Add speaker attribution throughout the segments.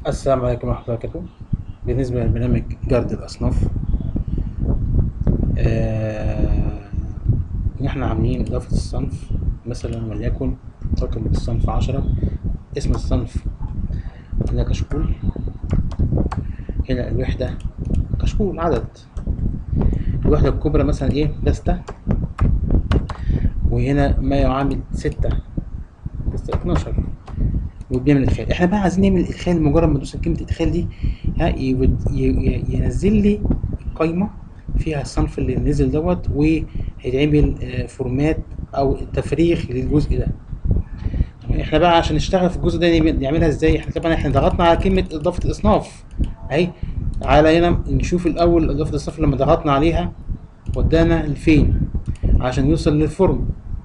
Speaker 1: السلام عليكم ورحمة الله وبركاته بالنسبة لبرنامج جرد الأصناف آه، إن إحنا عاملين إضافة الصنف مثلا وليكن رقم الصنف عشرة اسم الصنف هنا كشكول هنا الوحدة كشكول عدد الوحدة الكبرى مثلا إيه دستة وهنا ما يعامل ستة دستة اتناشر وبيعمل ادخال احنا بقى عايزين نعمل ادخال مجرد ما ندوس كلمه ادخال دي ها يود- ي- ي- ينزل لي قايمه فيها الصنف اللي نزل دوت وهيتعمل آه، فورمات او تفريغ للجزء ده احنا بقى عشان نشتغل في الجزء ده نعمل- نعملها ازاي احنا طبعا احنا ضغطنا على كلمه اضافه اصناف اهي تعالى هنا نشوف الاول اضافه الاصناف لما ضغطنا عليها ودانا لفين عشان يوصل للفورم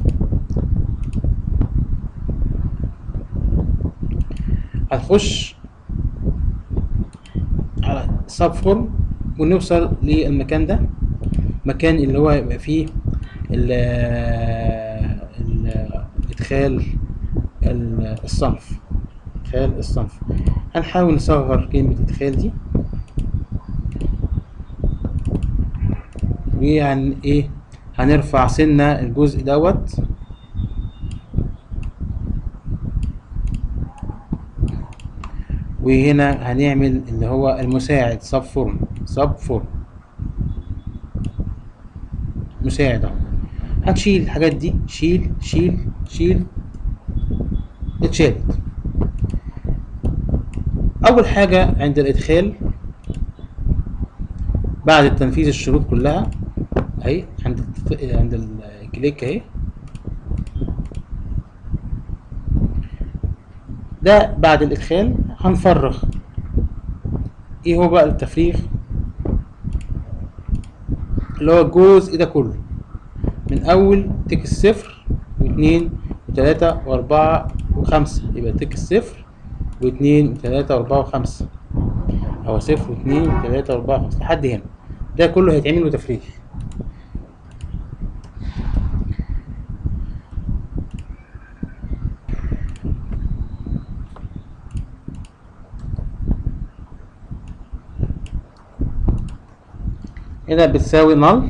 Speaker 1: هنخش على سب فورم ونوصل للمكان ده مكان اللي هو يبقى فيه ال ال ادخال ال- الصنف ادخال الصنف هنحاول نصغر كلمة ادخال دي وهن ايه هنرفع سنة الجزء دوت وهنا هنعمل اللي هو المساعد سب فورم سب فورم مساعد اهو هنشيل الحاجات دي شيل شيل شيل اتشالت اول حاجة عند الادخال بعد تنفيذ الشروط كلها اهي عند الت- عند الكليك اهي ده بعد الادخال هنفرغ ايه هو بقى التفريغ اللي هو الجزء ده كله من اول تك الصفر واثنين وثلاثة واربعة وخمسة يبقى تك الصفر واثنين وثلاثة واربعة وخمسة هو صفر واثنين وثلاثة واربعة وخمسة لحد هنا ده كله هيتعمل له تفريغ هنا بتساوي نل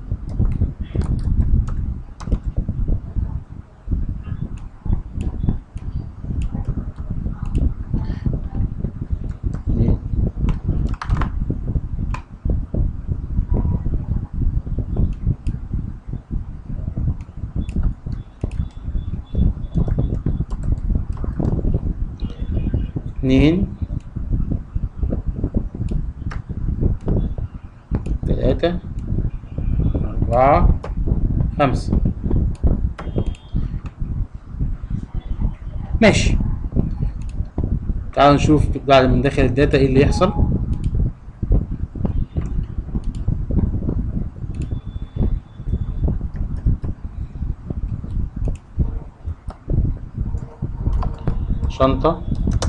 Speaker 1: اتنين تلاتة أربعة خمسة ماشي تعالوا نشوف بعد ما ندخل الداتا ايه اللي يحصل شنطة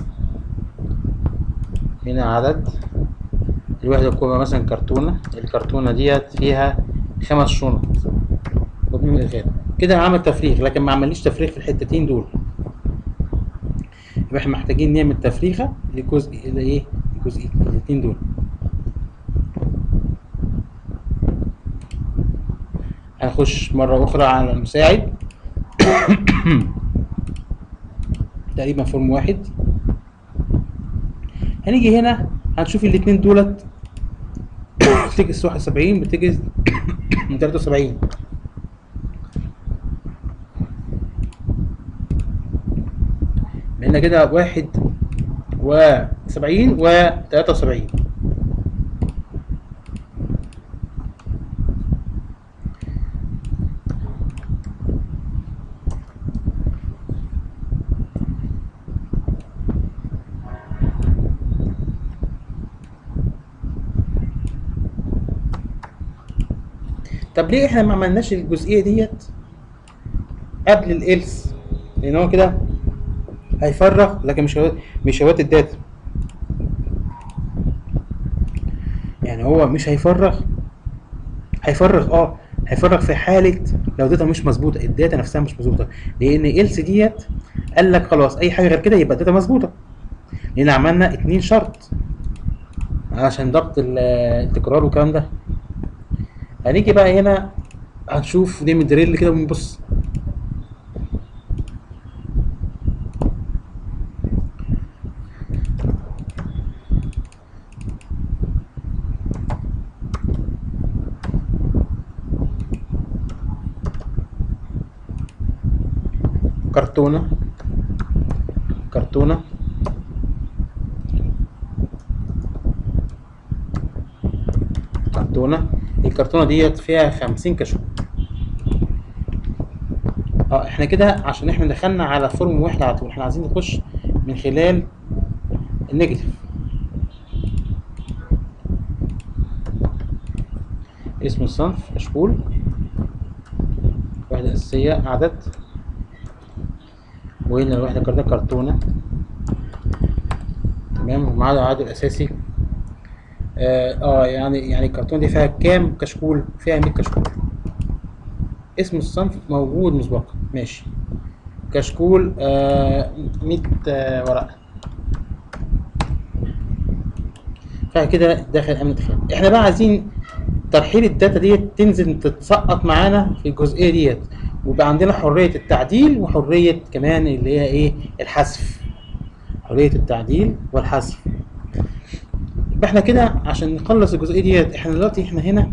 Speaker 1: هنا عدد الوحدة الكبرى مثلا كرتونة الكرتونة ديت فيها خمس شنط وبنعمل الغاء كده عمل تفريغ لكن ما عمليش تفريغ في الحتتين دول يبقى احنا محتاجين نعمل تفريغة لجزء الى ايه الجزء الاتنين دول هنخش مرة أخرى على المساعد تقريبا فورم واحد هنيجي هنا هنشوف الاتنين دولت بتجز واحد وسبعين بتجز من تلاتة وسبعين بقينا كده واحد وسبعين وتلاتة وسبعين طب ليه احنا ما عملناش الجزئية ديت قبل الإلس لأن هو كده هيفرغ لكن مش هو مش هيوات الداتا يعني هو مش هيفرغ هيفرغ اه هيفرغ في حاله لو داتا مش مظبوطه الداتا نفسها مش مظبوطه لان إلس ديت قال لك خلاص اي حاجه غير كده يبقى الداتا مظبوطه هنا عملنا اتنين شرط عشان ضبط ال- التكرار والكلام ده هنيجي بقى هنا هنشوف نعمل دريل كده ونبص كرتونة كرتونة كرتونة الكرتونة ديت فيها خمسين كشكول اه احنا كده عشان احنا دخلنا على فورم واحد على طول احنا عايزين نخش من خلال النيجاتيف اسم الصنف كشكول وحدة أساسية عدد وهنا الوحدة كده كرتونة تمام ومعاه العدد الأساسي اه, آه يعني يعني الكرتونة دي فيها كام كشكول؟ فيها 100 كشكول اسم الصنف موجود مسبقا ماشي كشكول آه 100 آه ورقة فكده داخل امن ادخال احنا بقى عايزين ترحيل الداتا ديت تنزل تتسقط معانا في الجزئيه ديت ويبقى عندنا حريه التعديل وحريه كمان اللي هي ايه الحذف حريه التعديل والحذف يبقى احنا كده عشان نخلص الجزئيه ديت احنا دلوقتي احنا هنا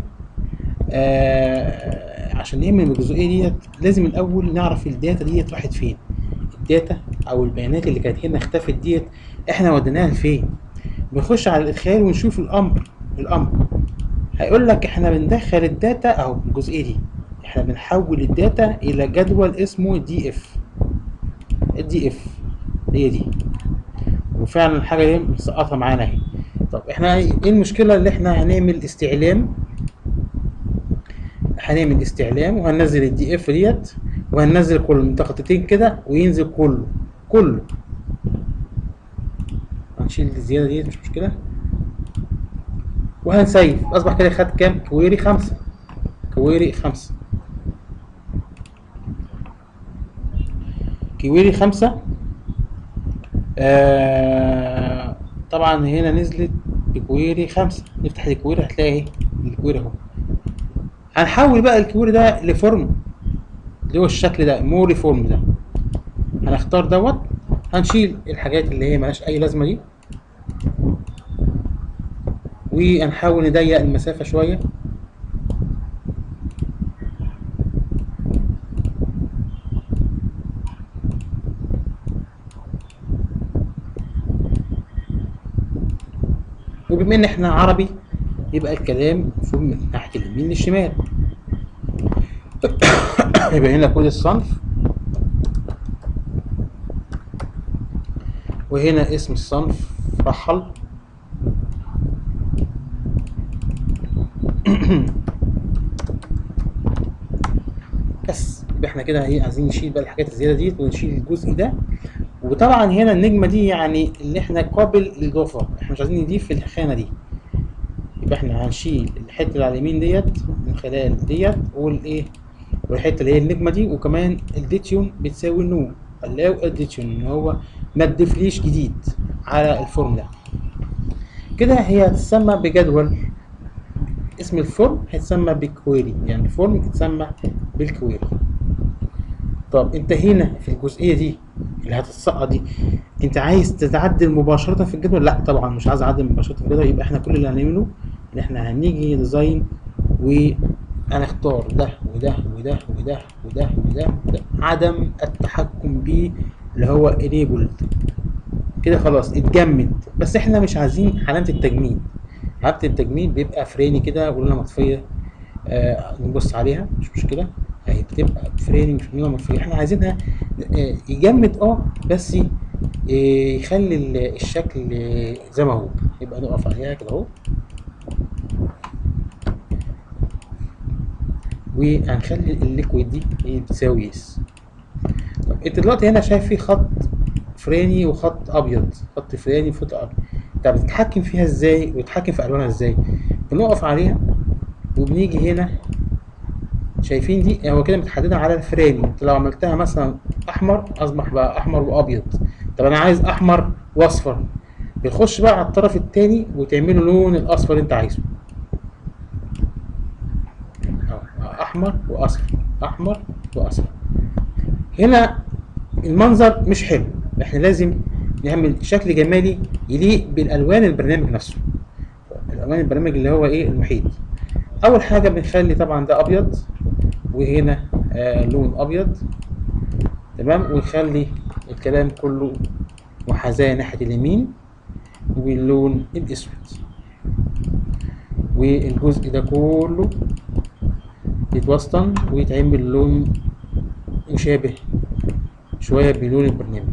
Speaker 1: آه عشان نعمل الجزئيه ديت لازم الاول نعرف الداتا ديت راحت فين الداتا او البيانات اللي كانت هنا اختفت ديت احنا وديناها لفين بنخش على الادخال ونشوف الامر الامر هيقول لك احنا بندخل الداتا اهو الجزئيه دي احنا بنحول الداتا الى جدول اسمه دي اف الدي اف هي دي وفعلا الحاجه دي مسقطها معانا اهي طب احنا ايه المشكله اللي احنا هنعمل استعلام هنعمل استعلام وهننزل الدي اف ديت وهننزل كل منطقتين كده وينزل كله كله هنشيل الزياده ديت مش مشكله وهنسيف اصبح كده خد كام كويري خمسة كويري خمسة كويري خمسة آه طبعا هنا نزلت بكويري خمسة نفتح الكويري هتلاقي ايه الكويري اهو هنحول بقى الكويري ده لفورم اللي هو الشكل ده موري فورم ده هنختار دوت هنشيل الحاجات اللي هي ملهاش اي لازمه دي وهنحاول نضيق المسافة شوية وبما ان احنا عربي يبقى الكلام المفروض من ناحية اليمين للشمال يبقى هنا كود الصنف وهنا اسم الصنف رحل بس يبقى احنا كده ايه عايزين نشيل بقى الحاجات الزياده ديت ونشيل الجزء ده وطبعا هنا النجمه دي يعني اللي احنا قابل للاضافه احنا مش عايزين نضيف في الخانه دي يبقى احنا هنشيل الحته اللي على اليمين ديت من خلال ديت والايه والحته اللي هي النجمه دي وكمان الديتيون بتساوي نو allow addition ان هو ما تضيفليش جديد على الفورم ده كده هي هتسمى بجدول اسم الفورم هيتسمى بكويري يعني الفورم يتسمى بالكويري طب انت هنا في الجزئيه دي اللي هتتسقط دي انت عايز تتعدل مباشره في الجدول لا طبعا مش عايز اعدل مباشره في الجدول يبقى احنا كل اللي هنعمله ان احنا هنيجي ديزاين وهنختار ده وده وده وده وده وده, وده. عدم التحكم بيه اللي هو enabled كده خلاص اتجمد بس احنا مش عايزين علامه التجميد علامه التجميد بيبقى فريني كده ولونها مطفيه آه نبص عليها مش مشكله اهي بتبقى فريني مش لونها مطفيه احنا عايزينها آه يجمد اه بس آه يخلي ال- الشكل آه، زي ما هو يبقى نقف عليها كده اهو وهنخلي الليكويد دي هي بتساوي يس طب انت دلوقتي هنا شايف في خط فراني وخط ابيض خط فراني وخط ابيض طب بتتحكم فيها ازاي وتتحكم في الوانها ازاي بنقف عليها وبنيجي هنا شايفين دي هو كده متحدده على الفراني انت لو عملتها مثلا احمر اصبح بقى احمر وابيض طب انا عايز احمر واصفر بتخش بقى على الطرف التاني وتعمله لون الاصفر اللي انت عايزه أهو، احمر واصفر احمر واصفر هنا المنظر مش حلو احنا لازم نعمل شكل جمالي يليق بالالوان البرنامج نفسه الالوان البرنامج اللي هو ايه المحيط اول حاجه بنخلي طبعا ده ابيض وهنا آه لون ابيض تمام ونخلي الكلام كله محاذاه ناحيه اليمين واللون الاسود والجزء ده كله يتوسطن ويتعمل لون مشابه شويه بلون البرنامج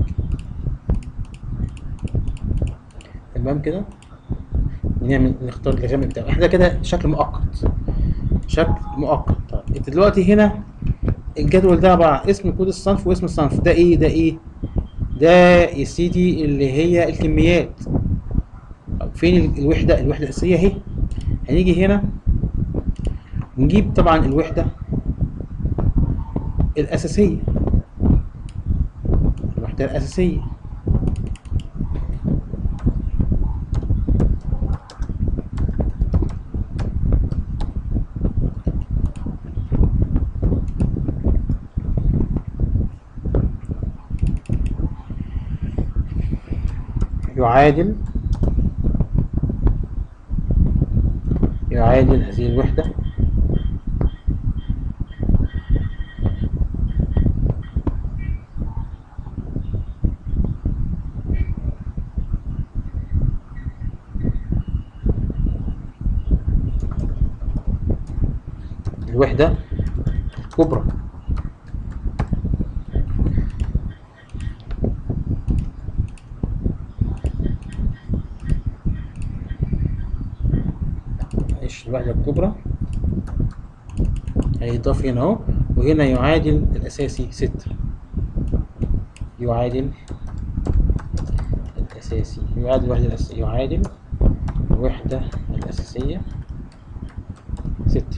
Speaker 1: تمام كده نعمل نختار الغامق بتاعه احنا كده شكل مؤقت شكل مؤقت طيب انت دلوقتي هنا الجدول ده عباره عن اسم كود الصنف واسم الصنف ده ايه ده ايه ده يا سيدي اللي هي الكميات طب فين ال- الوحده الوحده الاساسيه اهي هنيجي هنا نجيب طبعا الوحده الاساسيه الوحده الاساسيه يعادل يعادل هذه الوحدة الوحدة الكبرى ايش الوحدة الكبرى هيضاف هنا اهو وهنا يعادل الأساسي ستة يعادل الأساسي يعادل الوحدة الأساسية يعادل الوحدة الأساسية ستة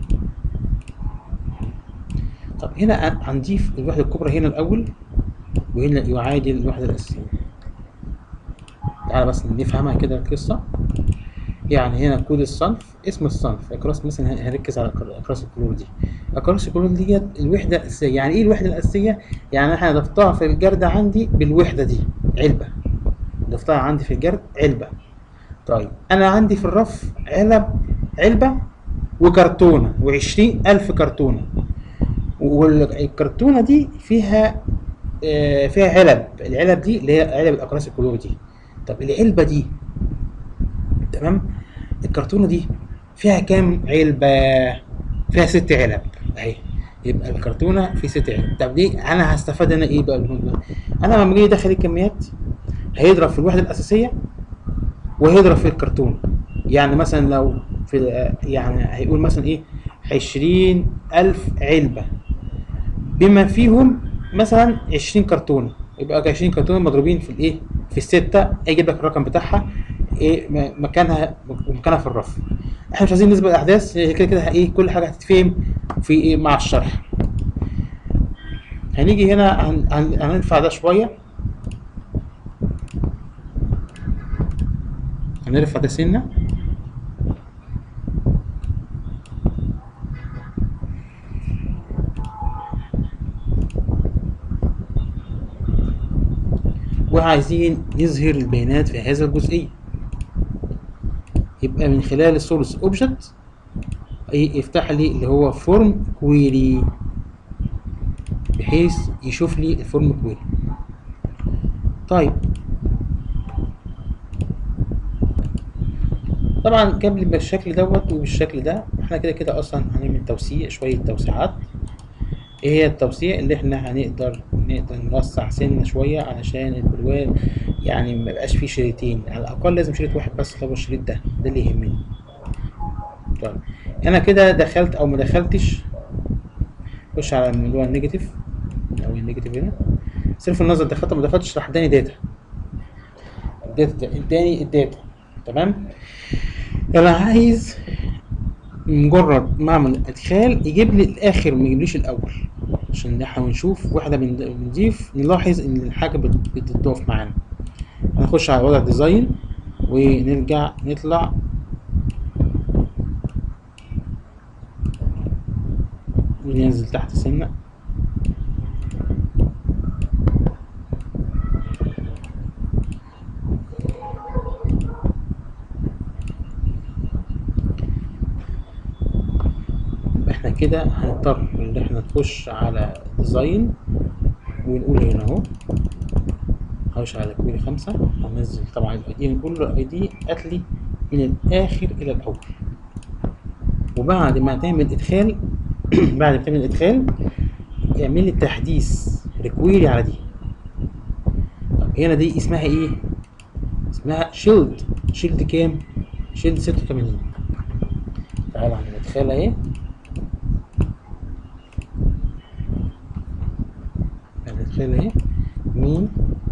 Speaker 1: طب هنا هن- هنضيف الوحدة الكبرى هنا الأول وهنا يعادل الوحدة الأساسية تعالى بس نفهمها كده القصة يعني هنا كود الصنف اسم الصنف اقراص مثلا هن- هنركز على الأقر- اقراص الكلور دي اقراص الكلور ديت الوحده الاساسيه يعني ايه الوحده الاساسيه يعني احنا ضفتها في الجرد عندي بالوحده دي علبه ضفتها عندي في الجرد علبه طيب انا عندي في الرف علب علبه وكرتونه وعشرين الف كرتونه والكرتونه دي فيها آه، فيها علب العلب دي اللي هي علب الاقراص الكلور دي طب العلبه دي تمام الكرتونه دي فيها كام علبه فيها ست علب اهي يبقى الكرتونه في ست علب طب دي انا هستفاد انا ايه بقى بالموضوع ده؟ انا لما اجي ادخل الكميات هيضرب في الوحده الاساسيه وهيضرب في الكرتون يعني مثلا لو في يعني هيقول مثلا ايه عشرين ألف علبة بما فيهم مثلا عشرين كرتونة يبقى عشرين كرتونة مضروبين في الايه في الستة يجيب لك الرقم بتاعها ايه م- مكانها مكانها في الرف احنا مش عايزين نسبق الاحداث هي كده كده ايه كل حاجة هتتفهم في ايه مع الشرح هنيجي هنا هن- هن- هنرفع ده شوية هنرفع ده سنة وعايزين نظهر البيانات في هذا الجزئية يبقى من خلال السورس اوبجكت يفتح لي اللي هو فورم كويري بحيث يشوف لي الفورم كويري طيب طبعا جاب لي بالشكل دوت وبالشكل ده احنا كده كده اصلا هنعمل توسيع شوية توسيعات ايه هي التوسيع اللي احنا هنقدر نقدر نوسع سنة شوية علشان البروال يعني ما يبقاش فيه شريطين على الاقل لازم شريط واحد بس اللي هو الشريط ده ده اللي يهمني طيب انا كده دخلت او ما دخلتش خش على الموضوع النيجاتيف او النيجاتيف هنا صرف النظر دخلت أو ما دخلتش راح اداني داتا الداتا ده اداني الداتا تمام انا عايز مجرد ما اعمل ادخال يجيب لي الاخر ما يجيبليش الاول عشان احنا بنشوف واحده بن- بنضيف نلاحظ ان الحاجه بت- بتتضاف معانا هنخش على وضع ديزاين ونرجع نطلع وننزل تحت سنة يبقى احنا كده هنضطر ان احنا نخش على ديزاين ونقول هنا اهو هخش على كويري خمسة هنزل طبعا الاي دي نقول له الاي دي هات لي من الاخر الى الاول وبعد ما تعمل ادخال بعد ما تعمل ادخال اعمل لي تحديث ريكويري على دي طب هنا دي اسمها ايه اسمها شيلد شيلد كام شيلد 86 تعالى على الادخال اهي الادخال اهي مين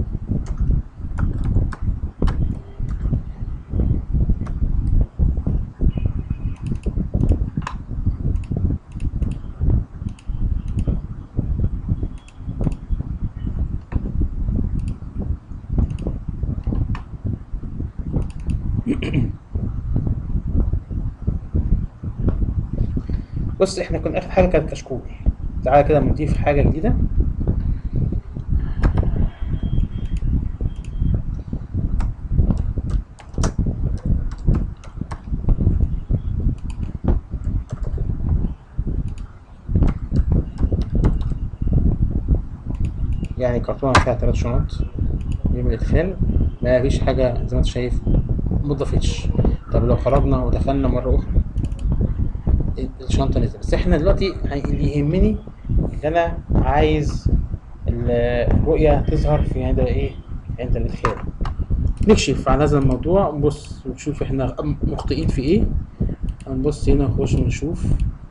Speaker 1: بص احنا كنا اخر حاجه كانت كشكول تعالى كده نضيف حاجه جديده يعني كرتونة فيها تلات شنط يوم الإدخال ما فيش حاجة زي ما انت شايف مضافتش طب لو خرجنا ودخلنا مرة أخرى الشنطة نزلت بس احنا دلوقتي اللي يهمني ان انا عايز الرؤية تظهر في عند ايه عند الادخال نكشف عن هذا الموضوع نبص ونشوف احنا مخطئين في ايه هنبص هنا نخش ونشوف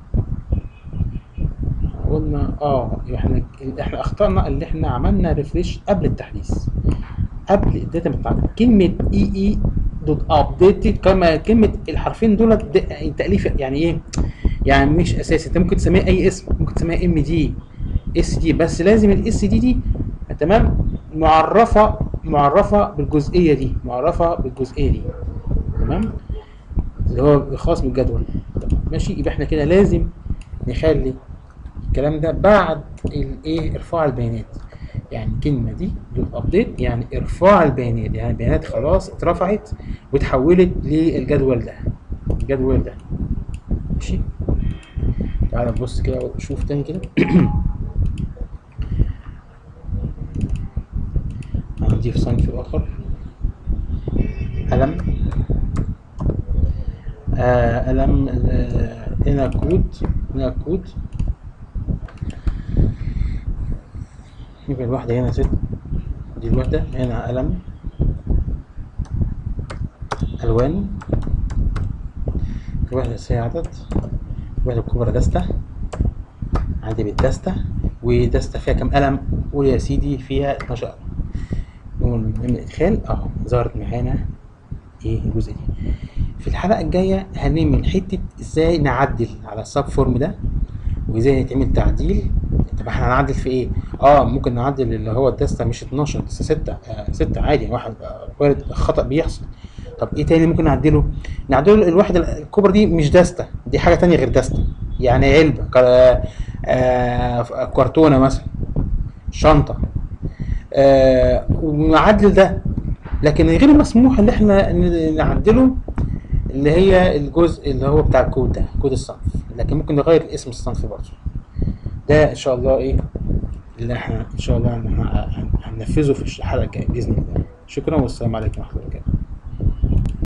Speaker 1: قلنا اه احنا احنا اخطأنا اللي احنا عملنا ريفريش قبل التحديث قبل الداتا بتاعتنا كلمة اي اي دوت ابديتد كما كلمة الحرفين دول تأليف يعني ايه يعني مش اساسي انت ممكن تسميها اي اسم ممكن تسميها ام دي اس دي بس لازم الاس دي دي تمام معرفه معرفه بالجزئيه دي معرفه بالجزئيه دي تمام اللي هو خاص بالجدول ماشي يبقى احنا كده لازم نخلي الكلام ده بعد الايه ارفاع البيانات يعني الكلمه دي دوت ابديت يعني ارفاع البيانات يعني البيانات خلاص اترفعت واتحولت للجدول ده الجدول ده ماشي تعالى نبص كده ونشوف تاني كده هنضيف صنف اخر قلم آه قلم آه هنا كود هنا كود يبقى الواحدة هنا ست دي الواحدة هنا قلم ألوان الواحدة سي عدد الواحدة الكبرى دستة عندي بالدستة ودستة فيها كام قلم قول يا سيدي فيها 12 قلم نقول من الإدخال أهو ظهرت معانا إيه الجزء دي في الحلقة الجاية هنعمل حتة إزاي نعدل على السب فورم ده وإزاي يتعمل تعديل طب احنا هنعدل في ايه؟ اه ممكن نعدل اللي هو الدستة مش 12 دستة 6 آه 6 عادي واحد آه وارد خطأ بيحصل طب ايه تاني ممكن نعدله؟ نعدله الواحدة الكبرى دي مش دستة دي حاجة تانية غير دستة يعني علبة آه كرتونة مثلا شنطة آه ونعدل ده لكن غير المسموح ان احنا نعدله اللي هي الجزء اللي هو بتاع الكود ده كود الصنف لكن ممكن نغير اسم الصنف برضه ده ان شاء الله ايه اللي احنا ان شاء الله هننفذه في الحلقه الجايه باذن الله شكرا والسلام عليكم ورحمه الله